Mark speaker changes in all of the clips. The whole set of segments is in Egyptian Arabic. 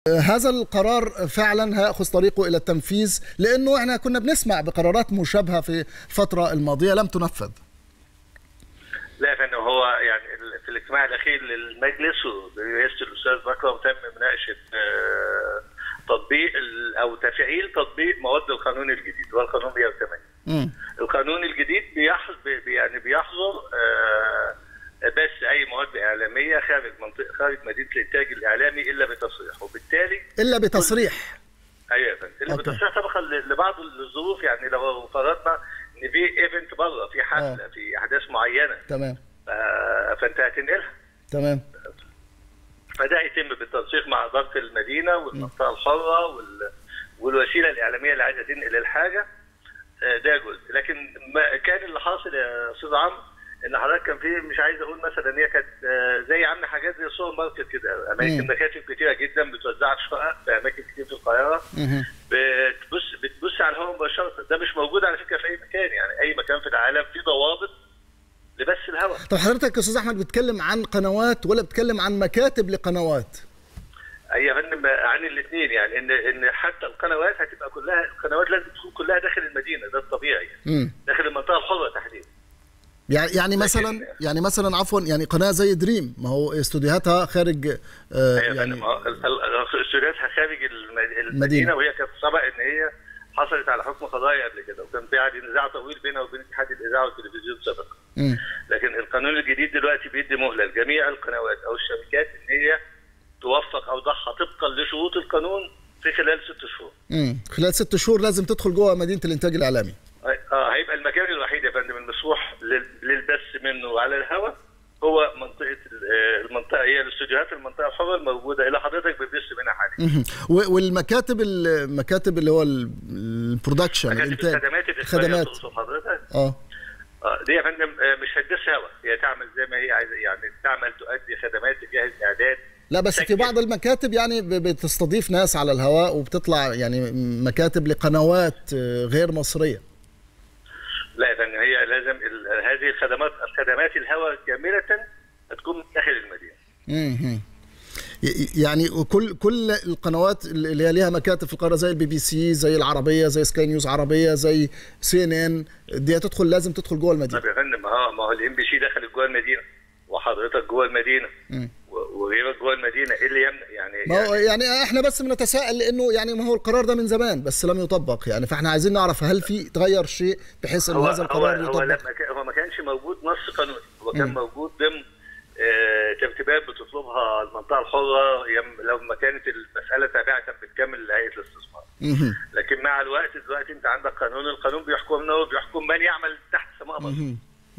Speaker 1: هذا القرار فعلا هياخذ طريقه الى التنفيذ لانه احنا كنا بنسمع بقرارات مشابهه في الفتره الماضيه لم تنفذ
Speaker 2: لا يا فندم هو يعني في الاجتماع الاخير للمجلس برئاسه الاستاذ بكر تم مناقشه تطبيق او تفعيل تطبيق مواد القانون الجديد هو القانون 108 القانون الجديد بيحظر يعني بيحظر بس اي مواد اعلاميه خارج منطقه خارج مدينه الانتاج الاعلامي الا بتصريح وبالتالي
Speaker 1: الا بتصريح
Speaker 2: ايوه يا فندم الا بتصريح طبقا لبعض الظروف يعني لو فرضنا ان في ايفنت بره في حفله آه. في احداث معينه
Speaker 1: تمام
Speaker 2: فانت هتنقلها
Speaker 1: تمام
Speaker 2: فده هيتم بالتنسيق مع اداره المدينه والمنطقه الحره وال... والوسيله الاعلاميه اللي عايزه تنقل الحاجه ده جزء لكن ما كان اللي حاصل يا استاذ عمرو ان حضرتك كان في مش عايز اقول مثلا ان هي كانت زي عامله حاجات زي السوبر ماركت كده اماكن مكاتب كتيره جدا بتوزعها شقق في اماكن كتير في القاهره بتبص بتبص على الهواء مباشره ده مش موجود على فكره في اي مكان يعني اي مكان في العالم في ضوابط لبث الهواء
Speaker 1: طب حضرتك يا استاذ احمد بتتكلم عن قنوات ولا بتتكلم عن مكاتب لقنوات؟
Speaker 2: اي يا فندم عن الاثنين يعني ان ان حتى القنوات هتبقى كلها القنوات لازم تكون كلها داخل المدينه ده الطبيعي يعني. داخل المنطقه الحره تحديدا
Speaker 1: يعني يعني مثلا يعني مثلا عفوا يعني قناه زي دريم ما هو استوديوهاتها خارج
Speaker 2: آه يعني استوديوهاتها خارج المدينه وهي كانت سبق ان هي حصلت على حكم قضائي قبل كده وكان في عادي نزاع طويل بينها وبين اتحاد الاذاعه والتلفزيون سابقا لكن القانون الجديد دلوقتي بيدي مهله لجميع القنوات او الشبكات ان هي توفق اوضاعها طبقا لشروط القانون في خلال ست شهور.
Speaker 1: امم خلال ست شهور لازم تدخل جوه مدينه الانتاج الاعلامي.
Speaker 2: اه هيبقى المكان الوحيد يا فندم المسموح للبث منه على الهواء هو منطقه المنطقه هي الاستوديوهات المنطقه الحره الموجوده اللي حضرتك بتبث منها حاليا.
Speaker 1: والمكاتب المكاتب اللي هو البرودكشن
Speaker 2: الانتاج الخدمات الخدمات حضرتك
Speaker 1: اه
Speaker 2: دي يا فندم مش هتدس هوا هي تعمل زي ما هي عايزه يعني تعمل تؤدي خدمات تجهز اعداد
Speaker 1: لا بس في بعض المكاتب يعني بتستضيف ناس على الهواء وبتطلع يعني مكاتب لقنوات غير مصريه
Speaker 2: لا يا فندم هي لازم هذه الخدمات الخدمات الهواء كامله تكون داخل المدينه.
Speaker 1: امم يعني كل كل القنوات اللي هي ليها مكاتب في القاهره زي البي بي سي زي العربيه زي سكاي نيوز عربيه زي سي ان ان دي هتدخل لازم تدخل جوه المدينه.
Speaker 2: طب يا فندم ما هو ما هو الام بي سي دخلت جوه المدينه وحضرتك جوه المدينه وغيرك جوه المدينه ايه اللي يمنع يعني
Speaker 1: ما هو يعني احنا بس بنتساءل لانه يعني ما هو القرار ده من زمان بس لم يطبق يعني فاحنا عايزين نعرف هل في تغير شيء بحيث ان هذا القرار
Speaker 2: هو
Speaker 1: يطبق
Speaker 2: هو, هو ما كانش موجود نص قانوني هو كان م. موجود ضمن آه ترتيبات بتطلبها المنطقه الحره لما كانت المساله تابعه بالكامل لهيئه الاستثمار لكن مع الوقت دلوقتي انت عندك قانون القانون بيحكمنا وبيحكم من يعمل تحت سماء مصر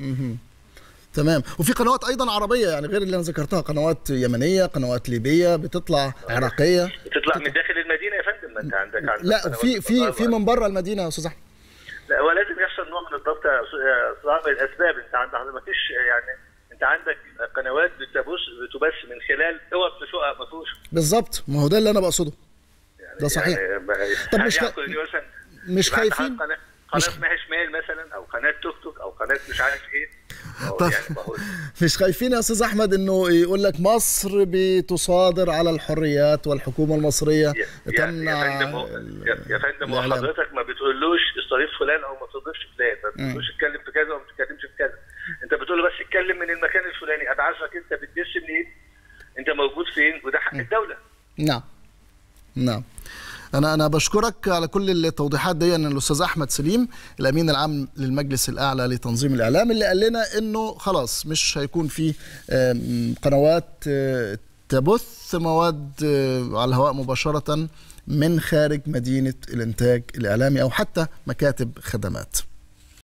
Speaker 1: تمام وفي قنوات ايضا عربيه يعني غير اللي انا ذكرتها قنوات يمنيه قنوات ليبيه بتطلع عراقيه
Speaker 2: بتطلع من داخل المدينه يا فندم ما انت عندك عندك
Speaker 1: لا في في في من بره المدينه يا استاذ احمد
Speaker 2: لا هو لازم يحصل نوع من الضبط يا استاذ الاسباب انت عندك ما فيش يعني انت عندك قنوات بتبث بتبث من خلال اوض في شقق مفروشه
Speaker 1: بالظبط ما هو ده اللي انا بقصده يعني ده صحيح
Speaker 2: يعني
Speaker 1: طب مش خ... مش خايفين
Speaker 2: قناه اسمها شمال مثلا او قناه توك توك او قناه مش عارف ايه
Speaker 1: طب يعني مش خايفين يا استاذ احمد انه يقول لك مصر بتصادر على الحريات والحكومه المصريه
Speaker 2: تمنع يا فندم يا فندم وحضرتك ما بتقولوش استضيف فلان او ما تستضيفش فلان ما بتقولوش اتكلم في كذا وما تتكلمش في كذا انت بتقول له بس اتكلم من المكان الفلاني ابعثك انت بتدس منين انت موجود فين وده حق الدوله
Speaker 1: نعم نعم انا انا بشكرك على كل التوضيحات دي ان الاستاذ احمد سليم الامين العام للمجلس الاعلى لتنظيم الاعلام اللي قال لنا انه خلاص مش هيكون في قنوات تبث مواد على الهواء مباشره من خارج مدينه الانتاج الاعلامي او حتى مكاتب خدمات